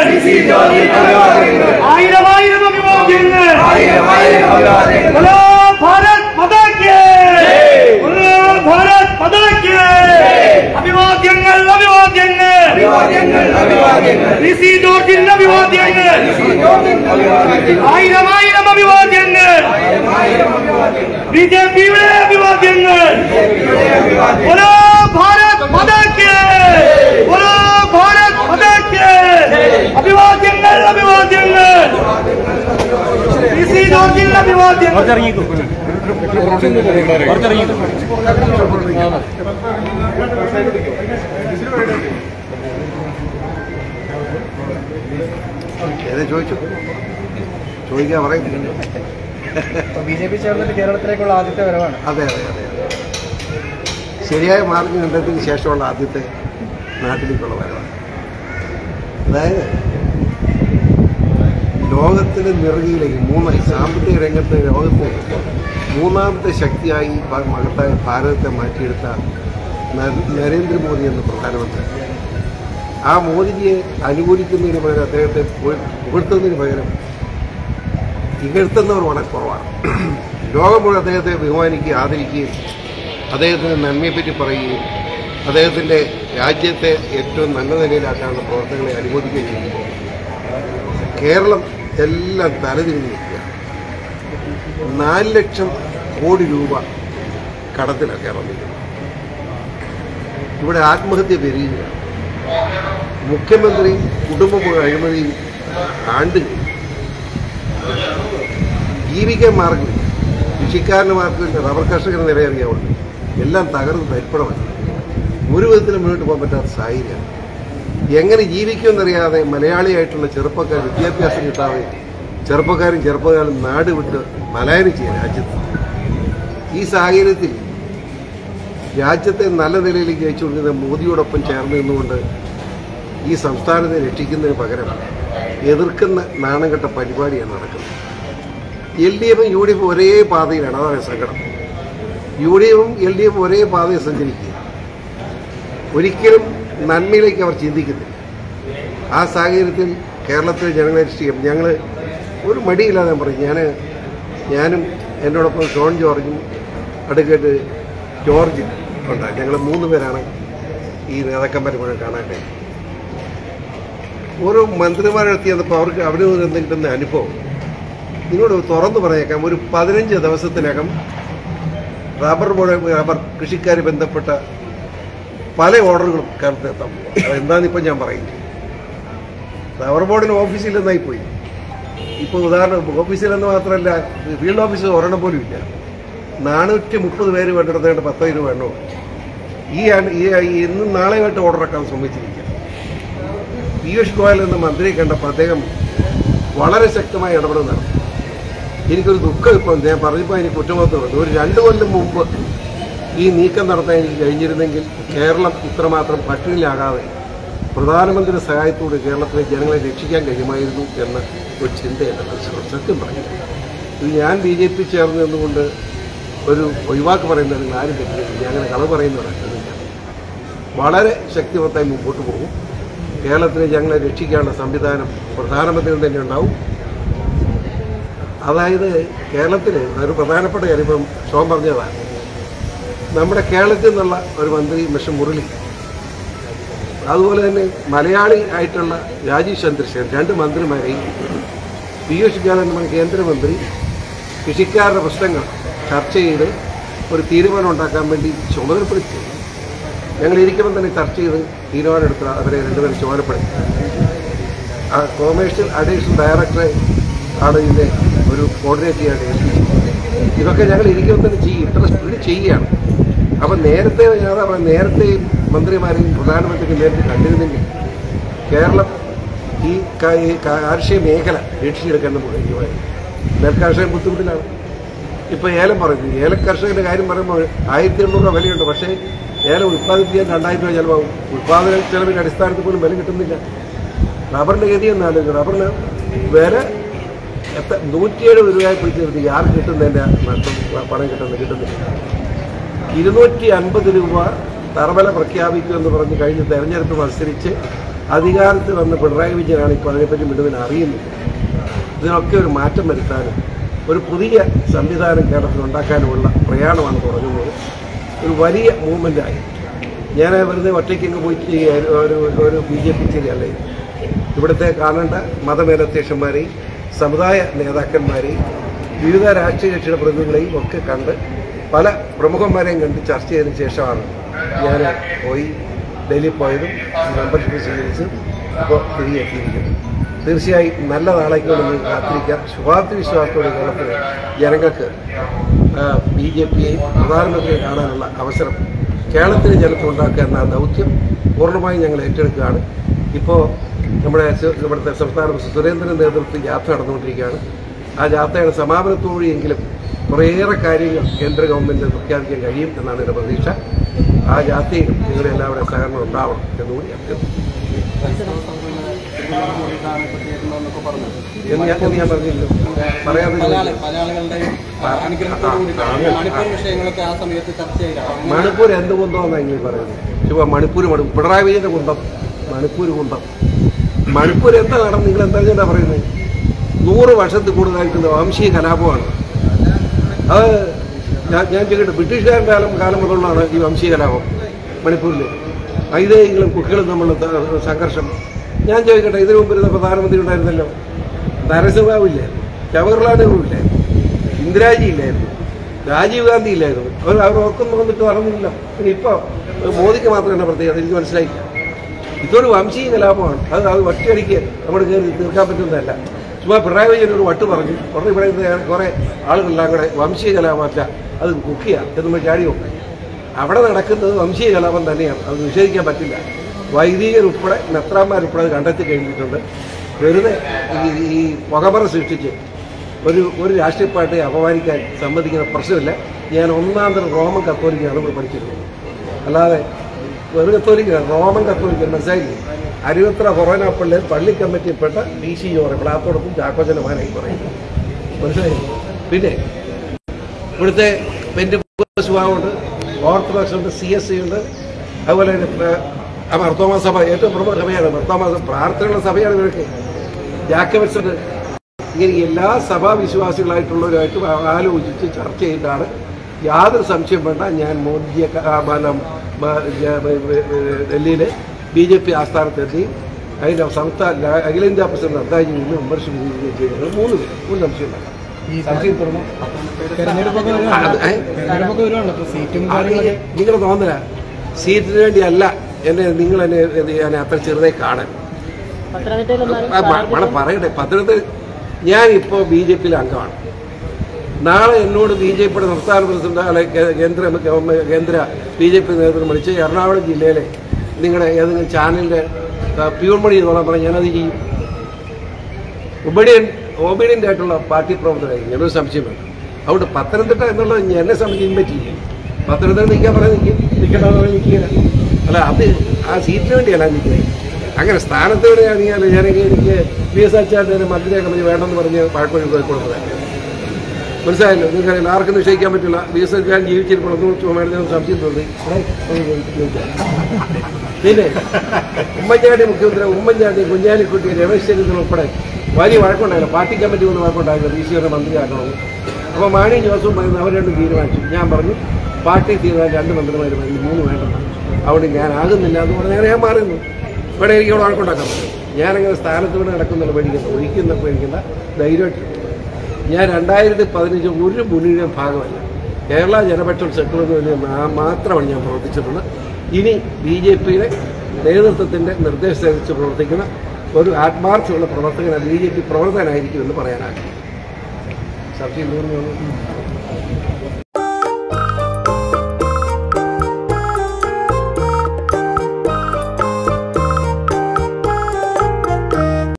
ആയിരം ആയിരം അഭിവാദ്യങ്ങൾ ബോലോ ഭാരത് മാതാ കി ബോലോ ഭാരത് മാതാ കി അഭിവാദ്യങ്ങൾ അഭിവാദ്യങ്ങൾ പി സി ജോർജിന്റെ അഭിവാദ്യങ്ങൾ ആയിരം ആയിരം അഭിവാദ്യങ്ങൾ ബി ജെ പിയുടെ അഭിവാദ്യങ്ങൾ ബോലോ ഭാരത് മാതാ കി ബോലോ ഭാരത് മാതാ കി അഭിവാദ്യങ്ങൾ അഭിവാദ്യങ്ങൾ പി സി ജോർജിന്റെ അഭിവാദ്യങ്ങൾ ഏതാ ചോദിച്ചു ചോദിക്കാൻ പറയും ബി ജെ പി ചേർന്നിട്ട് കേരളത്തിലേക്കുള്ള ആദ്യത്തെ വരവാണ് അതെ അതെ അതെ അതെ ശരിയായ മാർഗം കണ്ടതിന് ശേഷമുള്ള ആദ്യത്തെ നാട്ടിലേക്കുള്ള വരവാണ് അതായത് ലോകത്തിന് നെറുകയിലേക്ക് മൂന്നായി സാമ്പത്തിക രംഗത്ത് ലോകത്ത് മൂന്നാമത്തെ ശക്തിയായി ഭ- മഹത്തായ ഭാരതത്തെ മാറ്റിയെടുത്ത നര- നരേന്ദ്രമോദി എന്ന പ്രധാനമന്ത്രി ആ മോദിജിയെ അനുകൂലിക്കുന്നതിന് പകരം അദ്ദേഹത്തെ പുക- പുകഴ്ത്തുന്നതിന് പകരം ഇകഴ്ത്തുന്നവർ വളരെ കുറവാണ് ലോകം മുഴുവൻ അദ്ദേഹത്തെ ബഹുമാനിക്കുകയും ആദരിക്കുകയും അദ്ദേഹത്തിൻ്റെ നന്മയെപ്പറ്റി പറയുകയും അദ്ദേഹത്തിൻ്റെ രാജ്യത്തെ ഏറ്റവും നല്ല നിലയിലാക്കാനുള്ള പ്രവർത്തനങ്ങളെ അനുമോദിക്കുകയും ചെയ്യുന്നു കേരളം എല്ലാം തലതിരിഞ്ഞ് നിൽക്കുക നാല് ലക്ഷം കോടി രൂപ കടത്തിലാണ് കേരളം നിൽക്കുന്നത് ഇവിടെ ആത്മഹത്യ പെരുകുകയാണ് മുഖ്യമന്ത്രി കുടുംബം മുഴുവൻ അഴിമതിയും ആണ്ട് കഴിഞ്ഞു. ജീവിക്കാൻ മാർഗമില്ല കൃഷിക്കാരന് മാർഗമില്ല റബ്ബർ കർഷകന് നിലയറിയാവുള്ളൂ എല്ലാം തകർന്ന് തരിപ്പണമായി ഒരു വിധത്തിലും മുന്നോട്ട് പോകാൻ പറ്റാത്ത സാഹചര്യമാണ് എങ്ങനെ ജീവിക്കുമെന്നറിയാതെ മലയാളിയായിട്ടുള്ള ചെറുപ്പക്കാർ വിദ്യാഭ്യാസം കിട്ടാതെ ചെറുപ്പക്കാരും ചെറുപ്പക്കാരും നാട് വിട്ട് പലായനം ചെയ്യാൻ രാജ്യത്ത് ഈ സാഹചര്യത്തിൽ രാജ്യത്തെ നല്ല നിലയിലേക്ക് അയച്ചുകൊണ്ടിരുന്ന മോദിയോടൊപ്പം ചേർന്ന് നിന്നുകൊണ്ട് ഈ സംസ്ഥാനത്തെ രക്ഷിക്കുന്നതിന് പകരം എതിർക്കുന്ന നാണംകെട്ട പരിപാടിയാണ് നടക്കുന്നത് എൽ ഡി എഫും യു ഡി എഫും ഒരേ പാതയിലാണ് അതാണ് സങ്കടം യു ഡി എഫും എൽ ഡി എഫും ഒരേ പാതയിൽ സഞ്ചരിക്കുക ഒരിക്കലും നന്മയിലേക്ക് അവർ ചിന്തിക്കുന്നില്ല ആ സാഹചര്യത്തിൽ കേരളത്തിലെ ജനങ്ങളെ രക്ഷിക്കും ഞങ്ങൾ ഒരു മടിയില്ലാതെ ഞാൻ പറയും ഞാൻ ഞാനും എന്നോടൊപ്പം ഷോൺ ജോർജും അടുക്കേട്ട് ജോർജ് ഉണ്ട് ഞങ്ങൾ മൂന്ന് പേരാണ് ഈ നേതാക്കന്മാരെ മുഴുവൻ കാണാനായിട്ട് ഓരോ മന്ത്രിമാരെത്തി വന്നപ്പോൾ അവർക്ക് അവിടെ നിന്ന് എന്തെങ്കിലും അനുഭവം നിങ്ങളോട് തുറന്നു പറഞ്ഞേക്കാം ഒരു പതിനഞ്ച് ദിവസത്തിനകം റബ്ബർ ബോർഡ് റബ്ബർ കൃഷിക്കാരെ ബന്ധപ്പെട്ട പല ഓർഡറുകളും കേരളത്തിലെത്താൻ പോകും അതെന്താണെന്നിപ്പോൾ ഞാൻ പറയുന്നു റബ്ബർ ബോർഡിന് ഓഫീസിലെന്നായി പോയി ഇപ്പോൾ ഉദാഹരണം ഓഫീസിലെന്ന് മാത്രമല്ല ഫീൽഡ് ഓഫീസ് ഒരെണ്ണം പോലും ഇല്ല നാനൂറ്റി മുപ്പത് പേര് വേണ്ടിടത്തേണ്ട പത്ത് രൂപ എണ്ണോ ഈ ആണ്ട് ഈ ഈ ഇന്നും നാളെയായിട്ട് ഓർഡർ ഇറക്കാൻ ശ്രമിച്ചിരിക്കുക പീയൂഷ് ഗോയൽ എന്ന മന്ത്രിയെ കണ്ടപ്പോൾ അദ്ദേഹം വളരെ ശക്തമായ ഇടപെടൽ നടത്തി എനിക്കൊരു ദുഃഖം ഇപ്പം ഞാൻ പറഞ്ഞപ്പോൾ എനിക്ക് കുറ്റബോധമുണ്ട് ഒരു രണ്ട് കൊല്ലം മുമ്പ് ഈ നീക്കം നടത്താൻ എനിക്ക് കഴിഞ്ഞിരുന്നെങ്കിൽ കേരളം ഇത്രമാത്രം പട്ടിണിയിലാകാതെ പ്രധാനമന്ത്രി സഹായത്തോടെ കേരളത്തിലെ ജനങ്ങളെ രക്ഷിക്കാൻ കഴിയുമായിരുന്നു എന്ന ഒരു ചിന്ത എൻ്റെ മനസ്സിലുണ്ട് സത്യം പറയും ഇത് ഞാൻ ബി ജെ പി ചേർന്ന് നിന്നുകൊണ്ട് ഒരു ഒഴിവാക്ക് പറയുന്നതിന് ആരും പറ്റില്ല ഞാൻ അങ്ങനെ കളവ് പറയുന്നവരല്ല വളരെ ശക്തിമത്തായി മുമ്പോട്ട് പോകും കേരളത്തിലെ ജനങ്ങളെ രക്ഷിക്കാനുള്ള സംവിധാനം പ്രധാനമന്ത്രിയിൽ തന്നെ ഉണ്ടാവും അതായത് കേരളത്തിൽ ഒരു പ്രധാനപ്പെട്ട കാര്യം ഇപ്പം ഷോൺ പറഞ്ഞതാണ് നമ്മുടെ കേരളത്തിൽ നിന്നുള്ള ഒരു മന്ത്രി മിഷൻ മുരളി അതുപോലെ തന്നെ മലയാളി ആയിട്ടുള്ള രാജീവ് ചന്ദ്രശേഖരൻ രണ്ട് മന്ത്രിമാരെയും പീയൂഷ് ഗോയൽ എന്ന കേന്ദ്രമന്ത്രി കൃഷിക്കാരുടെ പ്രശ്നങ്ങൾ ചർച്ച ചെയ്ത് ഒരു തീരുമാനം ഉണ്ടാക്കാൻ വേണ്ടി ചുമതലപ്പെടുത്തി ഞങ്ങൾ ഇരിക്കുമ്പോൾ തന്നെ ചർച്ച ചെയ്ത് തീരുമാനമെടുത്ത് അവരെ രണ്ടുപേരും ചുമതലപ്പെടുത്തി ആ കൊമേഴ്ഷ്യൽ അഡീഷണൽ ഡയറക്ടറെ ആണ് ഇതിൻ്റെ ഒരു കോർഡിനേറ്റ് ചെയ്യാൻ ഏൽപ്പിച്ചത് ഇതൊക്കെ ഞങ്ങൾ ഇരിക്കുമ്പോൾ തന്നെ ചെയ്യും ഇത്ര സ്പീഡ് ചെയ്യുകയാണ് അപ്പം നേരത്തെ ഞാൻ അതാ പറയുന്നത് നേരത്തെ മന്ത്രിമാരെയും പ്രധാനമന്ത്രിക്കും നേരത്തെ കണ്ടിരുന്നെങ്കിൽ കേരളം ഈ ക- ഈ കാർഷിക മേഖല രക്ഷിച്ചെടുക്കാൻ നമുക്ക് കഴിയുമായിരുന്നു നെൽകർഷകൻ ബുദ്ധിമുട്ടിലാണ് ഇപ്പോൾ ഏലം പറയുന്നു ഏല കർഷകന്റെ കാര്യം പറയുമ്പോൾ ആയിരത്തി എണ്ണൂറ് രൂപ വിലയുണ്ട് പക്ഷേ ഏലം ഉത്പാദിപ്പിക്കാൻ രണ്ടായിരം രൂപ ചിലവാകും ഉത്പാദന ചെലവിന്റെ അടിസ്ഥാനത്തിൽ പോലും വില കിട്ടുന്നില്ല റബ്ബറിന്റെ ഗതി എന്നാലും റബ്ബറിന് വില എത്ര നൂറ്റിയേഴ് രൂപയായി പിടിച്ചു നിർത്തി ആർക്ക് കിട്ടുന്നതിന്റെ നഷ്ടം പണം കിട്ടുന്നത് കിട്ടുന്നില്ല ഇരുന്നൂറ്റി അൻപത് രൂപ തറവില പ്രഖ്യാപിക്കുമെന്ന് പറഞ്ഞ് കഴിഞ്ഞ് തെരഞ്ഞെടുപ്പ് മത്സരിച്ച് അധികാരത്തിൽ വന്ന പിണറായി വിജയനാണ് ഇപ്പോൾ അതിനെപ്പറ്റി മുഴുവൻ അറിയുന്നത് ഇതിനൊക്കെ ഒരു മാറ്റം വരുത്താനും ഒരു പുതിയ സംവിധാനം കേരളത്തിൽ ഉണ്ടാക്കാനുമുള്ള പ്രയാണമാണ് തുടങ്ങുന്നത് ഒരു വലിയ മൂവ്മെൻ്റായി ഞാൻ വെറുതെ ഒറ്റയ്ക്ക് അങ്ങ് പോയി ചെയ്യുക ഒരു ഒരു ബി ജെ പി ചിരിയല്ലേ ഇവിടുത്തെ കാണേണ്ട മതമേലധ്യക്ഷന്മാരെയും സമുദായ നേതാക്കന്മാരെയും വിവിധ രാഷ്ട്രീയ കക്ഷിയുടെ പ്രതിനിധികളെയും ഒക്കെ കണ്ട് പല പ്രമുഖന്മാരെയും കണ്ട് ചർച്ച ചെയ്തതിനു ശേഷമാണ് ഞാൻ പോയി ഡൽഹി പോയതും മെമ്പർഷിപ്പ് സ്വീകരിച്ച് ഇപ്പോൾ തിരികെ എത്തിയിരിക്കുന്നത് തീർച്ചയായും നല്ല നാളേക്ക് വേണ്ടി കാത്തിരിക്കാം ശുഭാപ്തി വിശ്വാസത്തോടെ കേരളത്തിലെ ജനങ്ങൾക്ക് ബി ജെ പിയെയും പ്രധാനമന്ത്രിയെ കാണാനുള്ള അവസരം കേരളത്തിന് ജനത്തിൽ ഉണ്ടാക്കുക എന്ന ആ ദൗത്യം പൂർണ്ണമായും ഞങ്ങൾ ഏറ്റെടുക്കുകയാണ് ഇപ്പോൾ നമ്മുടെ സു- ഇവിടുത്തെ സംസ്ഥാന പ്രസിഡന്റ് സുരേന്ദ്രൻ നേതൃത്വത്തിൽ യാത്ര നടന്നുകൊണ്ടിരിക്കുകയാണ് ആ യാത്രയുടെ സമാപനത്തോടെയെങ്കിലും കുറേയേറെ കാര്യങ്ങൾ കേന്ദ്ര ഗവൺമെൻറ് പ്രഖ്യാപിക്കാൻ കഴിയും എന്നാണ് എൻ്റെ പ്രതീക്ഷ ആ യാത്രയിൽ നിങ്ങളുടെ എല്ലാവരുടെയും സഹകരണം ഉണ്ടാവണം എന്നുകൂടി അഭ്യർത്ഥിക്കുന്നു എന്ന് ഞാൻ എന്ന് ഞാൻ പറഞ്ഞില്ലല്ലോ പറയാതെ പല ചോദിച്ചു. ആള്- പല ആളുകളുടെയും അനുഗ്രഹത്തോടു കൂടി മണിപ്പൂർ വിഷയങ്ങളൊക്കെ ആ സമയത്ത് ചർച്ച ചെയ്യലാണ് മണിപ്പൂർ എന്ത് കുന്തമെന്നാണ് നിങ്ങൾ പറയുന്നത് ചുമ്മാ മണിപ്പൂർ മണി പിണറായി വിജയന്റെ കുന്തം മണിപ്പൂർ കുന്തം മണിപ്പൂർ എന്താ നടന്ന് നിങ്ങൾ എന്താ ചേട്ടാ പറയുന്നത് നൂറ് വർഷത്തിൽ കൂടുതലായിരിക്കുന്ന വംശീയ കലാപമാണ് അത് ഞാൻ ഞാൻ ചോദിക്കട്ടെ ബ്രിട്ടീഷുകാരുടെ കാലം കാലം മുതലുള്ളതാണ് ഈ വംശീയ കലാപം മണിപ്പൂരിൽ ഐതേയികളും കുക്കികളും തമ്മിലുള്ള ത- സംഘർഷം ഞാൻ ചോദിക്കട്ടെ ഇതിനു മുമ്പ് ഇരുന്ന പ്രധാനമന്ത്രി ഉണ്ടായിരുന്നല്ലോ നരസിംഹറാവു ഇല്ലായിരുന്നു ജവഹർലാൽ നെഹ്റു ഇല്ലായിരുന്നു ഇന്ദിരാജി ഇല്ലായിരുന്നു രാജീവ് ഗാന്ധി ഇല്ലായിരുന്നു അവർ അവരൊക്കെ വന്നിട്ട് പറഞ്ഞില്ല പിന്നെ ഇപ്പോൾ മോദിക്ക് മാത്രം എന്നെ പ്രത്യേകത എനിക്ക് മനസ്സിലായില്ല ഇതൊരു വംശീയ കലാപമാണ് അത് അത് ഒറ്റയടിക്ക് നമ്മൾ കയറി തീർക്കാൻ പറ്റുന്നതല്ല ചുമ്മാ പിണറായി വിജയൻ ഒരു വട്ട് പറഞ്ഞു ഉടനെ ഇവിടെ ഇരുന്ന് കുറേ ആളുകളെല്ലാം കൂടെ വംശീയ കലാപമല്ല അത് കുക്കിയ എന്ന് ചാടി നോക്കി അവിടെ നടക്കുന്നത് വംശീയ കലാപം തന്നെയാണ് അത് നിഷേധിക്കാൻ പറ്റില്ല വൈദികരുൾപ്പെടെ മെത്രാന്മാരുൾപ്പെടെ അത് കണ്ടെത്തി കഴിഞ്ഞിട്ടുണ്ട് വെറുതെ ഈ ഈ പുകമറ സൃഷ്ടിച്ച് ഒരു ഒരു രാഷ്ട്രീയ പാർട്ടിയെ അപമാനിക്കാൻ സമ്മതിക്കുന്ന പ്രശ്നമില്ല ഞാൻ ഒന്നാം തരം റോമൻ കത്തോലിക്കാണ് ഇവിടെ പഠിച്ചിരുന്നത് അല്ലാതെ വെറും കത്തോലിക്ക റോമൻ കത്തോലിക്ക മനസ്സിലായില്ലേ അരുവത്ര കൊറോന പള്ളിയിൽ പള്ളി കമ്മിറ്റിയിൽപ്പെട്ട ഡി സി പറയും പ്ലാത്തോടൊപ്പം ചാക്കോച്ചനമാനായി പറയും മനസ്സിലായി പിന്നെ ഇവിടുത്തെ പെൻറ്റ് ഉണ്ട് ഓർത്തഡോക്സ് ഉണ്ട് സി എസ് സി ഉണ്ട് അതുപോലെ തന്നെ പ്ര- ആ മർത്തോമ സഭ ഏറ്റവും പ്രമുഖ സഭയാണ് മർത്തോമ സഭ പ്രാർത്ഥനയുള്ള സഭയാണ് ഇവർക്ക് ജാക്കബറ്റ്സ് ഉണ്ട് ഇങ്ങനെ എല്ലാ സഭാ വിശ്വാസികളായിട്ടുള്ളവരുമായിട്ട് ആലോചിച്ച് ചർച്ച ചെയ്തിട്ടാണ് യാതൊരു സംശയം വേണ്ട ഞാൻ മോദിയെ ക- ആ, ബലം ബ- ജ- ബ- ബ- ബ- ഡൽഹിയിലെ ബി ജെ പി ആസ്ഥാനത്തെത്തി അതിൻ്റെ സംസ്ഥാന അഖിലേന്ത്യാ പ്രസിഡന്റ് അദ്ദാജി നിന്ന് മെമ്പർഷിപ്പ് ചെയ്തിട്ടുണ്ട് മൂന്ന് പേര് മൂന്ന് സംശയം വേണ്ട സംശയം തുറന്നു തെരഞ്ഞെടുപ്പൊക്കെ അത് ഏ? തെരഞ്ഞെടുപ്പൊക്കെ വരുവാണല്ലോ അപ്പൊ സീറ്റും അത് കാര്യങ്ങളൊക്കെ നിങ്ങൾ തോന്നല സീറ്റിന് വേണ്ടിയല്ല എന്നെ നിങ്ങൾ എന്നെ ഇത് ഞാൻ അത്ര ചെറുതായി കാണാൻ ആ, മ- മണം പറയട്ടെ പത്തനംതിട്ട ഞാനിപ്പോൾ ബി ജെ പിയിലെ അംഗമാണ് നാളെ എന്നോട് ബി ജെ പിയുടെ സംസ്ഥാന പ്രസിഡന്റ് അല്ലെ കേ- കേന്ദ്ര ഗവൺമെന്റ് കേന്ദ്ര ബി ജെ പി നേതൃത്വം വിളിച്ച് എറണാകുളം ജില്ലയിലെ നിങ്ങളുടെ ഏതെങ്കിലും ചാനലിൻ്റെ പ്യൂർ മണി എന്ന് പറഞ്ഞാൽ ഞാനത് ചെയ്യും ഒബീഡിയൻ ഒബീഡിയൻ്റ് ആയിട്ടുള്ള പാർട്ടി പ്രവർത്തകരായിരിക്കും എന്നൊരു സംശയം വേണ്ട അതുകൊണ്ട് പത്തനംതിട്ട എന്നുള്ളത് ഞാൻ എന്നെ സംബന്ധിച്ച് ഇൻവൈറ്റ് ചെയ്യും പത്തനംതിട്ട നിൽക്കാൻ പറയാൻ നിൽക്കും നിൽക്കണമെന്ന് പറഞ്ഞാൽ നിൽക്കുക അല്ല അത് ആ സീറ്റിന് വേണ്ടിയല്ല നിൽക്കുന്നത് അങ്ങനെ സ്ഥാനത്ത് വേണ്ടി ഞാൻ ഞാൻ എനിക്ക് പി എസ് അച്ചാൻ്റെ മന്ത്രിയാക്കാൻ വേണ്ടി വേണമെന്ന് പറഞ്ഞ് പഴക്കൊഴി പോയി കൊടുത്തത് മനസ്സിലായല്ലോ നിങ്ങൾക്കറിയില്ല ആർക്കും നിശ്ചയിക്കാൻ പറ്റില്ല ബി എസ് എഫ് ഞാൻ ജീവിച്ചിരിക്കണം ചുമടുന്ന സംശയം തോന്നി ഇവിടെ ഒന്ന് ചോദിക്കാം. പിന്നെ ഉമ്മൻചാണ്ടി മുഖ്യമന്ത്രി ഉമ്മൻചാണ്ടി കുഞ്ഞാലിക്കുട്ടി രമേശ് ചെന്നിത്തല ഉൾപ്പെടെ വലിയ വഴക്കുണ്ടായില്ല പാർട്ടി കമ്മിറ്റി ഒന്ന് വഴക്കുണ്ടായില്ല ഡി സിയുടെ മന്ത്രിയാക്കണം അപ്പോൾ മാണി ജോസഫും പറയുന്നത് അവർ രണ്ടും തീരുമാനിച്ചു ഞാൻ പറഞ്ഞു പാർട്ടി തീരുമാനം രണ്ട് മന്ത്രിമാർ മതി മൂന്ന് വേണ്ടെന്ന് അതുകൊണ്ട് ഞാൻ ആകുന്നില്ല എന്ന് പറഞ്ഞാൽ ഞാൻ മാറുന്നു ഇവിടെ എനിക്ക് അവിടെ വഴക്കുണ്ടാക്കാൻ പറ്റും ഞാനങ്ങനെ സ്ഥാനത്ത് വീണ് കിടക്കുന്നുള്ള പേടിക്കുന്ന ഒഴിക്കുന്ന പേടിക്കുന്ന ധൈര്യമായിട്ട് ഞാൻ രണ്ടായിരത്തി പതിനഞ്ച് ഒരു മുന്നിലും ഭാഗമല്ല കേരള ജനപക്ഷം സെക്രട്ടറി മാത്രമാണ് ഞാൻ പ്രവർത്തിച്ചിട്ടുള്ളത് ഇനി ബി ജെ പിയുടെ നേതൃത്വത്തിൻ്റെ നിർദ്ദേശമനുസരിച്ച് പ്രവർത്തിക്കുന്ന ഒരു ആത്മാർത്ഥമുള്ള പ്രവർത്തകന ബി ജെ പി പ്രവർത്തകനായിരിക്കുമെന്ന് പറയാനാകും സംശയം തോന്നുന്നു